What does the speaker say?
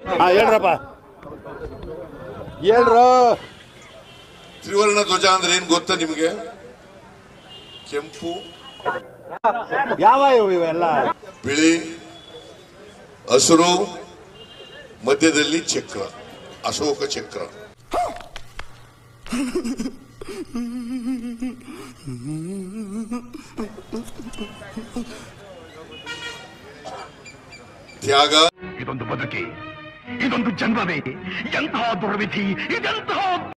ಹಾ ಹೇಳ್ರಪ್ಪ ಹೇಳ್ರು ತ್ರಿವರ್ಣ ಧ್ವಜ ಅಂದ್ರೆ ಏನ್ ಗೊತ್ತಾ ನಿಮಗೆ ಕೆಂಪು ಯಾವ ಇವು ಇವೆಲ್ಲ ಬಿಳಿ ಹಸಿರು ಮಧ್ಯದಲ್ಲಿ ಚಕ್ರ ಅಶೋಕ ಚಕ್ರ ತ್ಯಾಗ ಇದೊಂದು ಬದುಕಿ ಇದೊಂದು ಜನ್ಮವೇ ಎಂತಹ ದುರ್ವಿಧಿ ಇದೆಂತಹ